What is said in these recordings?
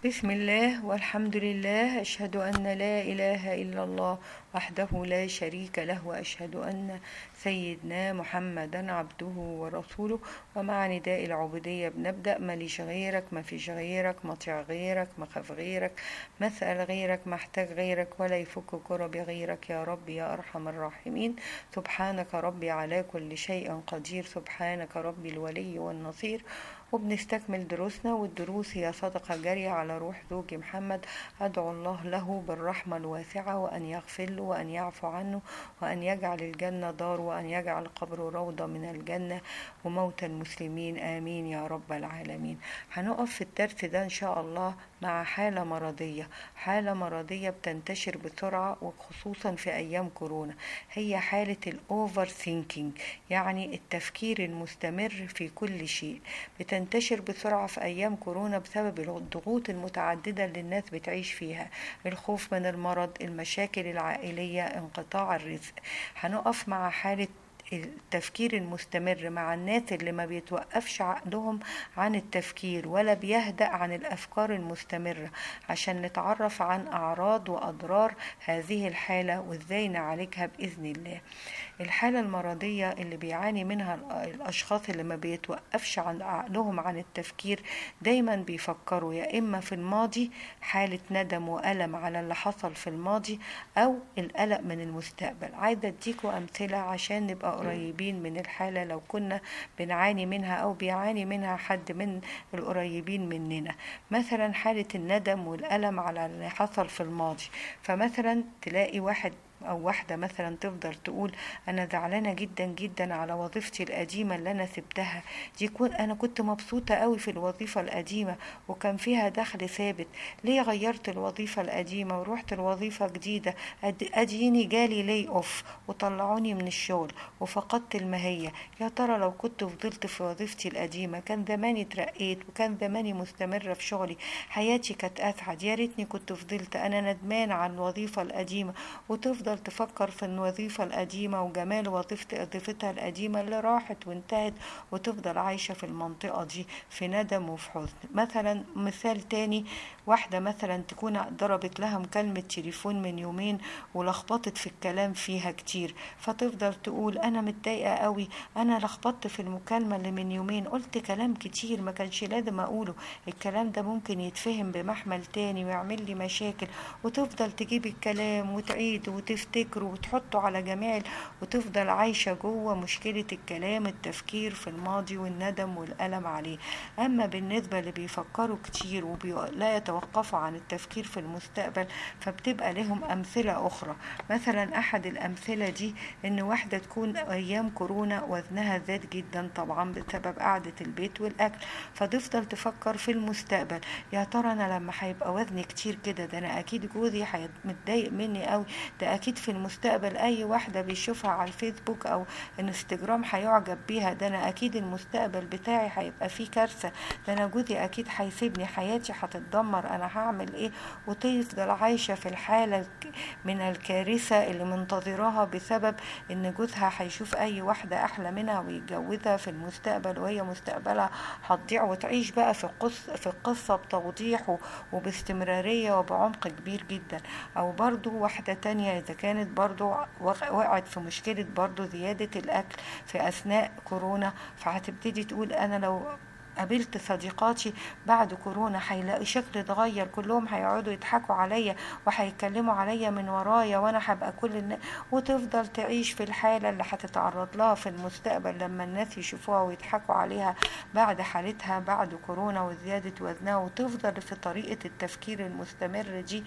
بسم الله والحمد لله أشهد أن لا إله إلا الله وحده لا شريك له وأشهد أن سيدنا محمدا عبده ورسوله ومع نداء العبودية بنبدأ ماليش غيرك ما فيش غيرك مطيع غيرك مخاف غيرك مسأل غيرك محتاج غيرك ولا يفك كرب غيرك يا رب يا أرحم الراحمين سبحانك ربي على كل شيء قدير سبحانك ربي الولي والنصير وبنستكمل دروسنا والدروس هي صدقة جارية على روح زوجي محمد أدعو الله له بالرحمة الواسعة وأن يغفر له وأن يعفو عنه وأن يجعل الجنة دار وأن يجعل قبره روضة من الجنة وموت المسلمين آمين يا رب العالمين هنقف في الدرس ده إن شاء الله مع حالة مرضية حالة مرضية بتنتشر بسرعة وخصوصا في أيام كورونا هي حالة الأوفر ثينكينج يعني التفكير المستمر في كل شيء بتنتشر بسرعة في أيام كورونا بسبب الضغوط المتعددة اللي الناس بتعيش فيها الخوف من المرض المشاكل العائلية انقطاع الرزق هنقف مع حالة التفكير المستمر مع الناس اللي ما بيتوقفش عقلهم عن التفكير ولا بيهدأ عن الأفكار المستمرة عشان نتعرف عن أعراض وأضرار هذه الحالة وإزاي نعالجها بإذن الله الحالة المرضية اللي بيعاني منها الأشخاص اللي ما بيتوقفش عن عقلهم عن التفكير دايما بيفكروا يا إما في الماضي حالة ندم وألم على اللي حصل في الماضي أو القلق من المستقبل عايزة أديكوا أمثلة عشان نبقى قريبين من الحالة لو كنا بنعاني منها أو بيعاني منها حد من القريبين مننا مثلا حالة الندم والألم على اللي حصل في الماضي فمثلا تلاقي واحد او واحده مثلا تفضل تقول انا زعلانه جدا جدا على وظيفتي القديمه اللي انا سبتها دي كون انا كنت مبسوطه قوي في الوظيفه القديمه وكان فيها دخل ثابت ليه غيرت الوظيفه القديمه ورحت الوظيفه جديده اديني جالي لي اوف وطلعوني من الشغل وفقدت المهيه يا ترى لو كنت فضلت في وظيفتي القديمه كان زماني اترقيت وكان زماني مستمره في شغلي حياتي كانت اسعد يا ريتني كنت فضلت انا ندمان على الوظيفه القديمه وتفضل تفضل تفكر في الوظيفة القديمة وجمال وظيفة وظيفتها القديمة اللي راحت وانتهت وتفضل عايشة في المنطقة دي في ندم وفي حزن مثلا مثال تاني واحدة مثلا تكون ضربت لها مكالمة تليفون من يومين ولخبطت في الكلام فيها كتير فتفضل تقول أنا متضايقة قوي أنا لخبطت في المكالمة اللي من يومين قلت كلام كتير ما كانش لازم أقوله الكلام ده ممكن يتفهم بمحمل تاني ويعمل لي مشاكل وتفضل تجيب الكلام وتعيد وتفتكره وتحطه على جميع وتفضل عايشة جوه مشكلة الكلام التفكير في الماضي والندم والألم عليه أما بالنسبة اللي بيفكروا كتير ولا يتوقفوا عن التفكير في المستقبل فبتبقى لهم أمثلة أخرى مثلا أحد الأمثلة دي إن واحدة تكون أيام كورونا وزنها زاد جدا طبعا بسبب قعدة البيت والأكل فتفضل تفكر في المستقبل يا ترى أنا لما هيبقى وزني كتير كده ده أنا أكيد جوزي متضايق مني قوي ده أكيد في المستقبل أي واحدة بيشوفها على الفيسبوك أو انستجرام هيعجب بيها ده أنا أكيد المستقبل بتاعي هيبقى فيه كارثة ده أنا جوزي أكيد هيسيبني حياتي هتتدمر أنا هعمل إيه وتفضل عايشة في الحالة من الكارثة اللي منتظراها بسبب إن جوزها هيشوف أي واحدة أحلى منها ويتجوزها في المستقبل وهي مستقبلها هتضيع وتعيش بقى في قصة في القصة بتوضيح وباستمرارية وبعمق كبير جدا أو برضو واحدة تانية إذا كانت برضو وقعت في مشكلة برضو زيادة الأكل في أثناء كورونا فهتبتدي تقول أنا لو قابلت صديقاتي بعد كورونا هيلاقي شكلي اتغير كلهم هيقعدوا يضحكوا عليا وهيتكلموا عليا من ورايا وانا هبقى كل الناس وتفضل تعيش في الحاله اللي هتتعرض لها في المستقبل لما الناس يشوفوها ويضحكوا عليها بعد حالتها بعد كورونا وزياده وزنها وتفضل في طريقه التفكير المستمر دي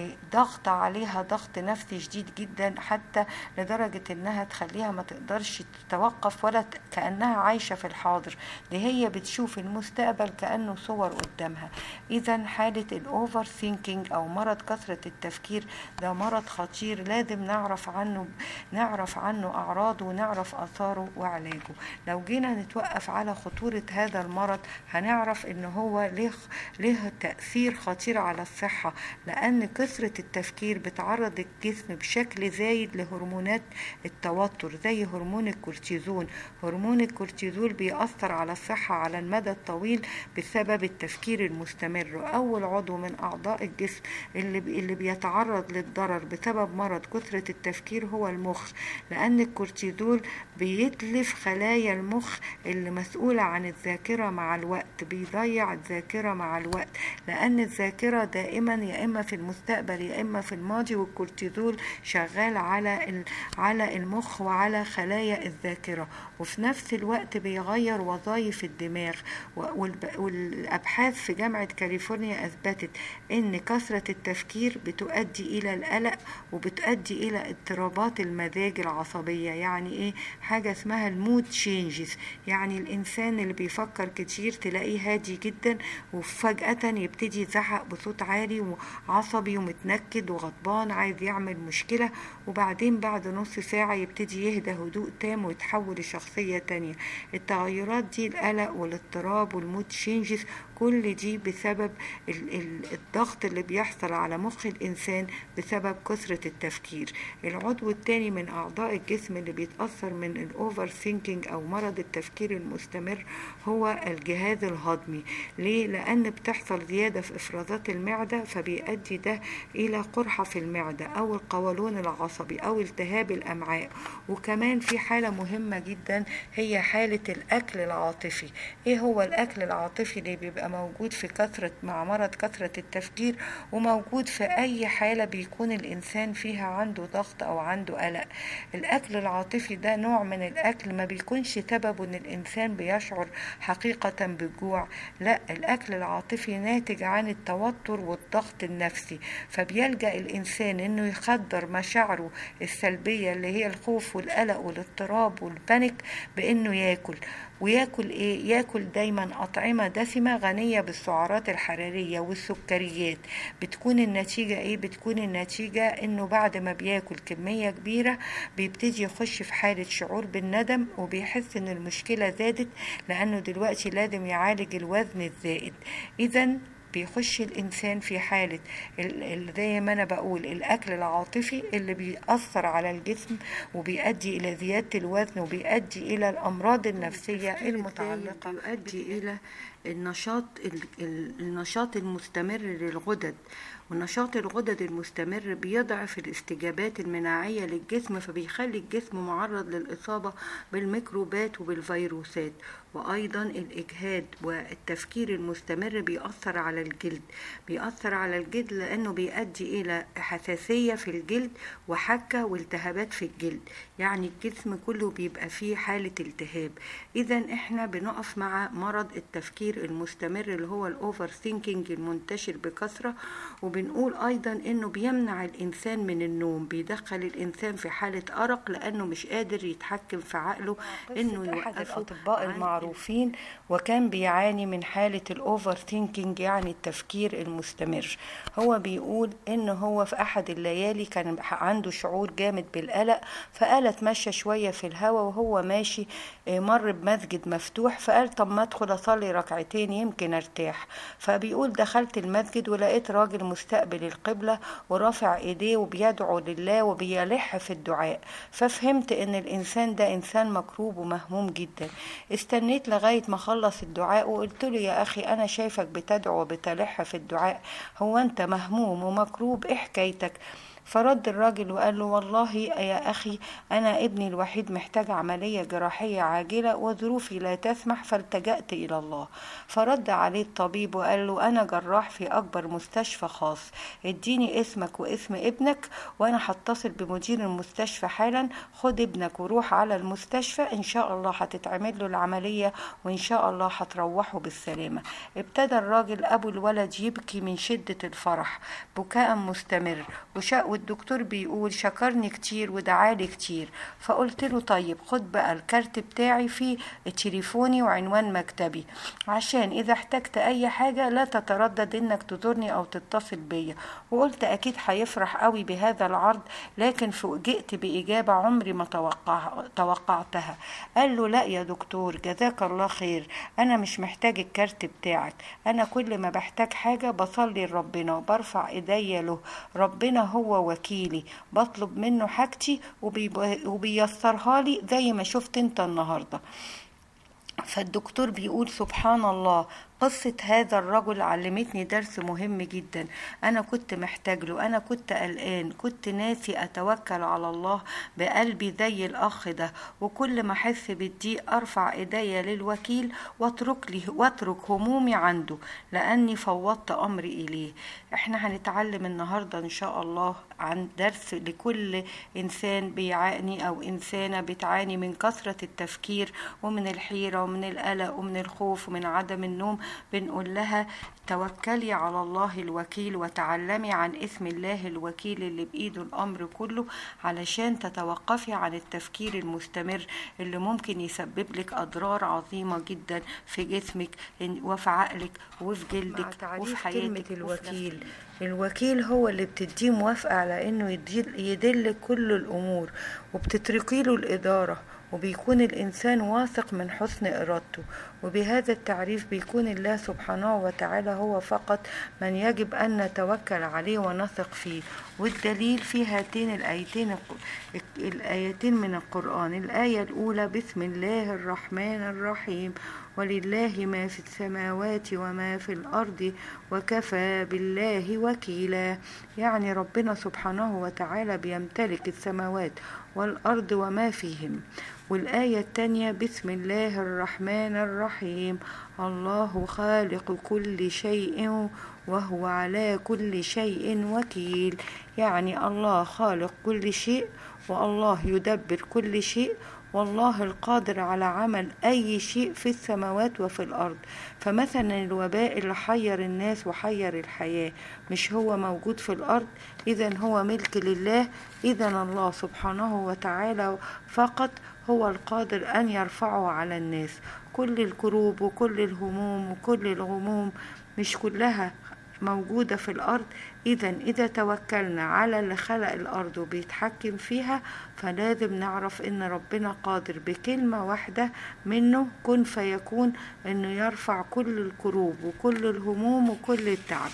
ضغط عليها ضغط نفسي شديد جدا حتى لدرجه انها تخليها ما تقدرش تتوقف ولا كانها عايشه في الحاضر دي هي بتشوف في المستقبل كأنه صور قدامها إذا حالة الأوفر ثينكينج أو مرض كثرة التفكير ده مرض خطير لازم نعرف عنه نعرف عنه أعراضه ونعرف آثاره وعلاجه لو جينا نتوقف على خطورة هذا المرض هنعرف إن هو له له تأثير خطير على الصحة لأن كثرة التفكير بتعرض الجسم بشكل زايد لهرمونات التوتر زي هرمون الكورتيزون هرمون الكورتيزول بيأثر على الصحة على المدى المدى الطويل بسبب التفكير المستمر أول عضو من أعضاء الجسم اللي, اللي بيتعرض للضرر بسبب مرض كثرة التفكير هو المخ لأن الكورتيزول بيتلف خلايا المخ اللي مسؤولة عن الذاكرة مع الوقت بيضيع الذاكرة مع الوقت لأن الذاكرة دائما يا إما في المستقبل يا إما في الماضي والكورتيزول شغال على على المخ وعلى خلايا الذاكرة وفي نفس الوقت بيغير وظائف الدماغ والأبحاث في جامعة كاليفورنيا أثبتت إن كثرة التفكير بتؤدي إلى القلق وبتؤدي إلى اضطرابات المزاج العصبية يعني إيه حاجة اسمها المود تشينجز يعني الإنسان اللي بيفكر كتير تلاقيه هادي جدا وفجأة يبتدي يزعق بصوت عالي وعصبي ومتنكد وغضبان عايز يعمل مشكلة وبعدين بعد نص ساعة يبتدي يهدى هدوء تام ويتحول لشخصية تانية التغيرات دي القلق والاضطراب والمود تشينجز كل دي بسبب الضغط اللي بيحصل على مخ الإنسان بسبب كثرة التفكير العضو الثاني من أعضاء الجسم اللي بيتأثر من الأوفر ثينكينج أو مرض التفكير المستمر هو الجهاز الهضمي ليه؟ لأن بتحصل زيادة في إفرازات المعدة فبيؤدي ده إلى قرحة في المعدة أو القولون العصبي أو التهاب الأمعاء وكمان في حالة مهمة جدا هي حالة الأكل العاطفي إيه هو الأكل العاطفي اللي بيبقى موجود في كثرة مع مرض كثرة التفكير وموجود في أي حالة بيكون الإنسان فيها عنده ضغط أو عنده قلق الأكل العاطفي ده نوع من الأكل ما بيكونش سببه إن الإنسان بيشعر حقيقة بالجوع لا الأكل العاطفي ناتج عن التوتر والضغط النفسي فبيلجأ الإنسان إنه يخدر مشاعره السلبية اللي هي الخوف والقلق والاضطراب والبانيك بإنه ياكل وياكل ايه ياكل دايما اطعمه دسمه غنيه بالسعرات الحراريه والسكريات بتكون النتيجه ايه بتكون النتيجه انه بعد ما بياكل كميه كبيره بيبتدي يخش في حاله شعور بالندم وبيحس ان المشكله زادت لانه دلوقتي لازم يعالج الوزن الزائد اذا بيخش الإنسان في حالة زي ما أنا بقول الأكل العاطفي اللي بيأثر على الجسم وبيؤدي إلى زيادة الوزن وبيؤدي إلى الأمراض النفسية المتعلقة يؤدي إلى النشاط النشاط المستمر للغدد ونشاط الغدد المستمر بيضعف الاستجابات المناعية للجسم فبيخلي الجسم معرض للإصابة بالميكروبات وبالفيروسات وأيضا الإجهاد والتفكير المستمر بيأثر على الجلد بيأثر على الجلد لأنه بيؤدي إلى حساسية في الجلد وحكة والتهابات في الجلد يعني الجسم كله بيبقى فيه حالة التهاب إذا إحنا بنقف مع مرض التفكير المستمر اللي هو الأوفر ثينكينج المنتشر بكثرة وبنقول أيضا إنه بيمنع الإنسان من النوم بيدخل الإنسان في حالة أرق لأنه مش قادر يتحكم في عقله إنه أحد الأطباء المعروفين وكان بيعاني من حالة الأوفر ثينكينج يعني التفكير المستمر هو بيقول إن هو في أحد الليالي كان عنده شعور جامد بالقلق فقال اتمشى شوية في الهواء وهو ماشي مر بمسجد مفتوح فقال طب ما ادخل اصلي ركعتين يمكن ارتاح فبيقول دخلت المسجد ولقيت راجل مستقبل القبلة ورافع ايديه وبيدعو لله وبيلح في الدعاء ففهمت ان الانسان ده انسان مكروب ومهموم جدا استنيت لغاية ما خلص الدعاء وقلت له يا اخي انا شايفك بتدعو وبتلح في الدعاء هو انت مهموم ومكروب ايه حكايتك فرد الراجل وقال له والله يا أخي أنا ابني الوحيد محتاج عملية جراحية عاجلة وظروفي لا تسمح فالتجأت إلى الله فرد عليه الطبيب وقال له أنا جراح في أكبر مستشفى خاص اديني اسمك واسم ابنك وأنا هتصل بمدير المستشفى حالا خد ابنك وروح على المستشفى إن شاء الله هتتعمل له العملية وإن شاء الله هتروحوا بالسلامة ابتدى الراجل أبو الولد يبكي من شدة الفرح بكاء مستمر وشاء والدكتور بيقول شكرني كتير ودعالي كتير فقلت له طيب خد بقى الكارت بتاعي فيه تليفوني وعنوان مكتبي عشان اذا احتجت اي حاجة لا تتردد انك تزورني او تتصل بيا وقلت اكيد هيفرح قوي بهذا العرض لكن فوجئت باجابة عمري ما توقع توقعتها قال له لا يا دكتور جزاك الله خير انا مش محتاج الكارت بتاعك انا كل ما بحتاج حاجة بصلي لربنا وبرفع ايديا له ربنا هو وكيلي بطلب منه حاجتي وبيسرها لي زي ما شفت انت النهارده فالدكتور بيقول سبحان الله قصة هذا الرجل علمتني درس مهم جدا أنا كنت محتاج له أنا كنت قلقان كنت ناسي أتوكل على الله بقلبي زي الأخ ده وكل ما أحس بالضيق أرفع إيديا للوكيل واترك لي واترك همومي عنده لأني فوضت أمري إليه إحنا هنتعلم النهاردة إن شاء الله عن درس لكل إنسان بيعاني أو إنسانة بتعاني من كثرة التفكير ومن الحيرة ومن القلق ومن الخوف ومن عدم النوم بنقول لها توكلي على الله الوكيل وتعلمي عن اسم الله الوكيل اللي بإيده الأمر كله علشان تتوقفي عن التفكير المستمر اللي ممكن يسبب لك أضرار عظيمة جدا في جسمك وفي عقلك وفي جلدك وفي حياتك كلمة الوكيل الوكيل هو اللي بتديه موافقة على انه يدل, يدل كل الامور وبتتركي له الادارة وبيكون الإنسان واثق من حسن إرادته وبهذا التعريف بيكون الله سبحانه وتعالى هو فقط من يجب أن نتوكل عليه ونثق فيه والدليل في هاتين الآيتين الآيتين من القرآن الآية الأولى بسم الله الرحمن الرحيم ولله ما في السماوات وما في الأرض وكفى بالله وكيلا يعني ربنا سبحانه وتعالى بيمتلك السماوات والأرض وما فيهم والآية التانية بسم الله الرحمن الرحيم الله خالق كل شيء وهو على كل شيء وكيل يعني الله خالق كل شيء والله يدبر كل شيء والله القادر على عمل أي شيء في السماوات وفي الأرض فمثلا الوباء اللي حير الناس وحير الحياة مش هو موجود في الأرض إذا هو ملك لله إذا الله سبحانه وتعالى فقط هو القادر أن يرفعه على الناس كل الكروب وكل الهموم وكل الغموم مش كلها موجودة في الأرض إذا إذا توكلنا على اللي خلق الأرض وبيتحكم فيها فلازم نعرف إن ربنا قادر بكلمة واحدة منه كن فيكون إنه يرفع كل الكروب وكل الهموم وكل التعب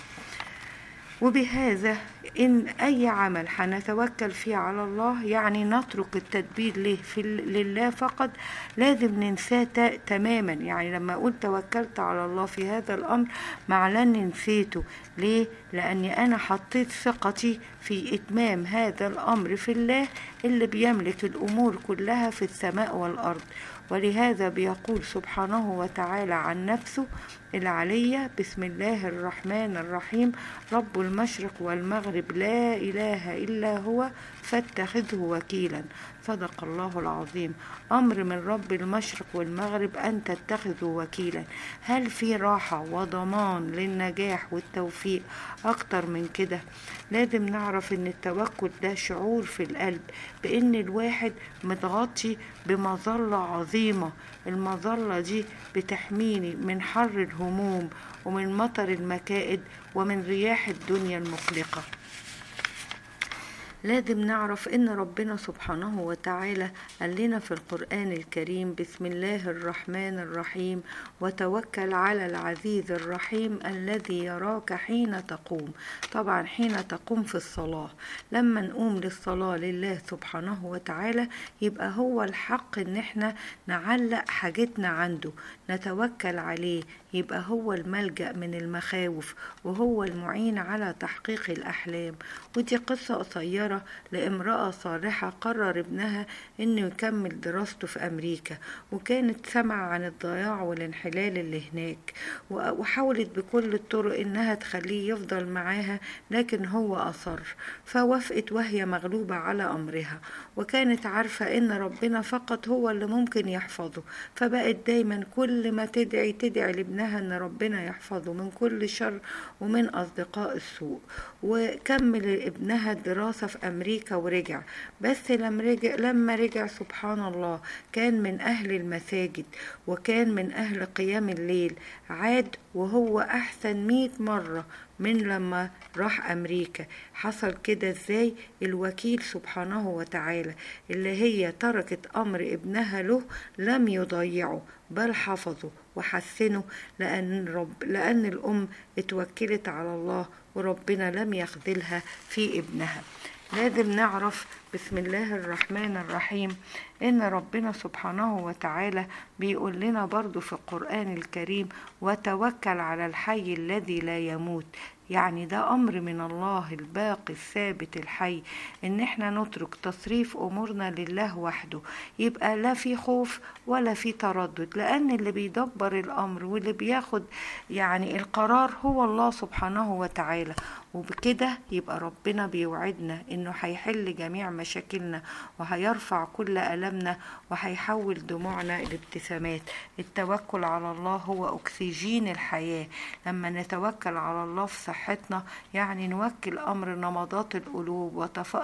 وبهذا إن أي عمل حنتوكل فيه على الله يعني نترك التدبير له في لله فقط لازم ننساه تماما يعني لما أقول توكلت على الله في هذا الأمر معناه إني نسيته ليه؟ لأني أنا حطيت ثقتي في إتمام هذا الأمر في الله اللي بيملك الأمور كلها في السماء والأرض ولهذا بيقول سبحانه وتعالى عن نفسه العلية بسم الله الرحمن الرحيم رب المشرق والمغرب لا إله إلا هو فاتخذه وكيلا صدق الله العظيم أمر من رب المشرق والمغرب أن تتخذوا وكيلا هل في راحة وضمان للنجاح والتوفيق أكتر من كده لازم نعرف ان التوكل ده شعور في القلب بان الواحد متغطي بمظلة عظيمة المظلة دي بتحميني من حر الهموم ومن مطر المكائد ومن رياح الدنيا المقلقة لازم نعرف ان ربنا سبحانه وتعالى قال لنا في القرآن الكريم بسم الله الرحمن الرحيم وتوكل على العزيز الرحيم الذي يراك حين تقوم طبعا حين تقوم في الصلاة لما نقوم للصلاة لله سبحانه وتعالى يبقى هو الحق ان احنا نعلق حاجتنا عنده نتوكل عليه يبقى هو الملجأ من المخاوف وهو المعين على تحقيق الأحلام ودي قصة قصيرة لامرأة صالحة قرر ابنها انه يكمل دراسته في امريكا وكانت سمع عن الضياع والانحلال اللي هناك وحاولت بكل الطرق انها تخليه يفضل معاها لكن هو اصر فوافقت وهي مغلوبة على امرها وكانت عارفة ان ربنا فقط هو اللي ممكن يحفظه فبقت دايما كل ما تدعي تدعي لابنها ان ربنا يحفظه من كل شر ومن اصدقاء السوء وكمل ابنها الدراسة في أمريكا ورجع بس لما رجع, لما رجع سبحان الله كان من أهل المساجد وكان من أهل قيام الليل عاد وهو أحسن مئة مرة من لما راح أمريكا حصل كده إزاي الوكيل سبحانه وتعالى اللي هي تركت أمر ابنها له لم يضيعه بل حفظه وحسنه لأن, رب لأن الأم اتوكلت على الله وربنا لم يخذلها في ابنها لازم نعرف بسم الله الرحمن الرحيم ان ربنا سبحانه وتعالى بيقول لنا برضو في القرآن الكريم وتوكل على الحي الذي لا يموت يعني ده امر من الله الباقي الثابت الحي ان احنا نترك تصريف امورنا لله وحده يبقى لا في خوف ولا في تردد لان اللي بيدبر الامر واللي بياخد يعني القرار هو الله سبحانه وتعالى وبكده يبقى ربنا بيوعدنا انه هيحل جميع مشاكلنا وهيرفع كل ألمنا وهيحول دموعنا لابتسامات التوكل على الله هو أكسجين الحياة لما نتوكل على الله في صحتنا يعني نوكل أمر نمضات القلوب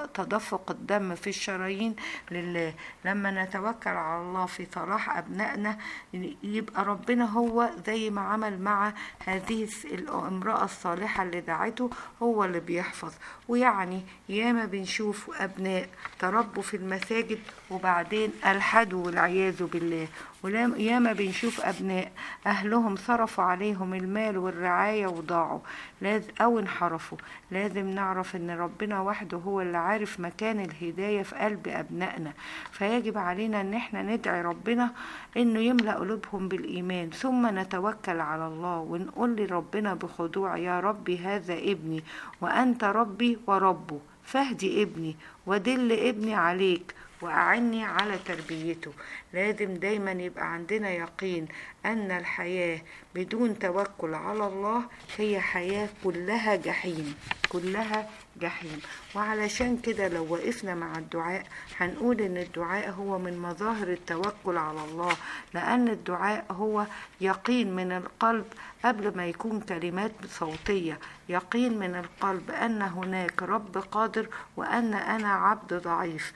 وتدفق الدم في الشرايين لله لما نتوكل على الله في صلاح أبنائنا يبقى ربنا هو زي ما عمل مع هذه الامرأة الصالحة اللي دعته هو اللي بيحفظ ويعني ياما بنشوف أبناء تربوا في المساجد وبعدين ألحدوا والعياذ بالله وياما بنشوف أبناء أهلهم صرفوا عليهم المال والرعاية وضاعوا أو انحرفوا لازم نعرف أن ربنا وحده هو اللي عارف مكان الهداية في قلب أبنائنا فيجب علينا أن احنا ندعي ربنا أنه يملأ قلوبهم بالإيمان ثم نتوكل على الله ونقول لربنا بخضوع يا ربي هذا ابني وأنت ربي وربه فاهدي ابني ودل ابني عليك وأعني على تربيته لازم دايما يبقى عندنا يقين أن الحياة بدون توكل على الله هي حياة كلها جحيم كلها جحيم وعلشان كده لو وقفنا مع الدعاء هنقول ان الدعاء هو من مظاهر التوكل على الله لان الدعاء هو يقين من القلب قبل ما يكون كلمات صوتية يقين من القلب أن هناك رب قادر وأن أنا عبد ضعيف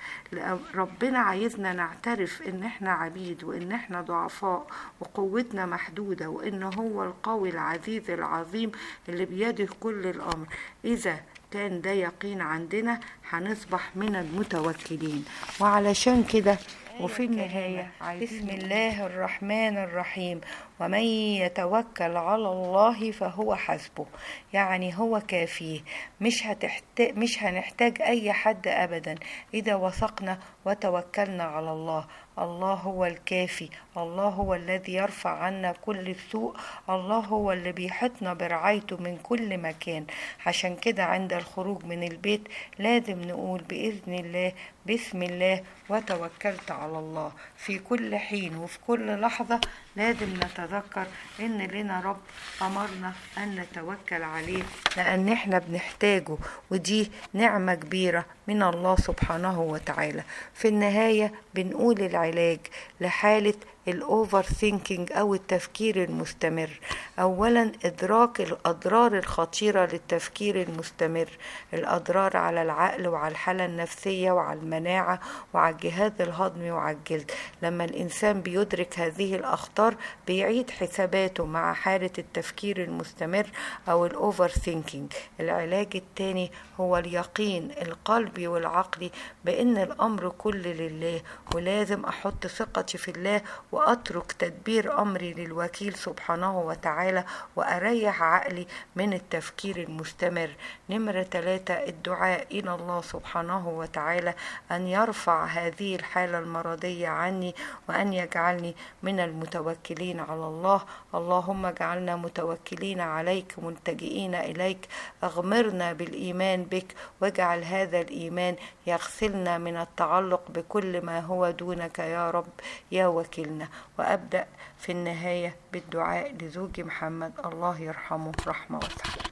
ربنا عايزنا نعترف إن إحنا عبيد وإن إحنا ضعفاء وقوتنا محدودة وإن هو القوي العزيز العظيم اللي بيده كل الأمر إذا كان ده يقين عندنا هنصبح من المتوكلين وعلشان كده وفي النهاية بسم الله الرحمن الرحيم ومن يتوكل على الله فهو حسبه يعني هو كافيه مش هتحتاج مش هنحتاج اي حد ابدا اذا وثقنا وتوكلنا على الله الله هو الكافي الله هو الذي يرفع عنا كل السوء الله هو اللي بيحطنا برعايته من كل مكان عشان كده عند الخروج من البيت لازم نقول بإذن الله بسم الله وتوكلت على الله في كل حين وفي كل لحظة لازم نتذكر ان لنا رب امرنا ان نتوكل عليه لان احنا بنحتاجه ودي نعمة كبيرة من الله سبحانه وتعالى في النهاية بنقول العلاج لحالة الاوفر ثينكينج او التفكير المستمر اولا ادراك الاضرار الخطيره للتفكير المستمر الاضرار على العقل وعلى الحاله النفسيه وعلى المناعه وعلى الجهاز الهضمي وعلى الجلد لما الانسان بيدرك هذه الاخطار بيعيد حساباته مع حاله التفكير المستمر او الاوفر ثينكينج العلاج الثاني هو اليقين القلبي والعقلي بان الامر كله لله ولازم احط ثقتي في الله واترك تدبير امري للوكيل سبحانه وتعالى واريح عقلي من التفكير المستمر نمرة ثلاثة الدعاء الى الله سبحانه وتعالى ان يرفع هذه الحالة المرضية عني وان يجعلني من المتوكلين على الله اللهم اجعلنا متوكلين عليك ملتجئين اليك اغمرنا بالايمان بك واجعل هذا الايمان يغسلنا من التعلق بكل ما هو دونك يا رب يا وكيلنا وأبدأ في النهاية بالدعاء لزوجي محمد الله يرحمه رحمة واسعة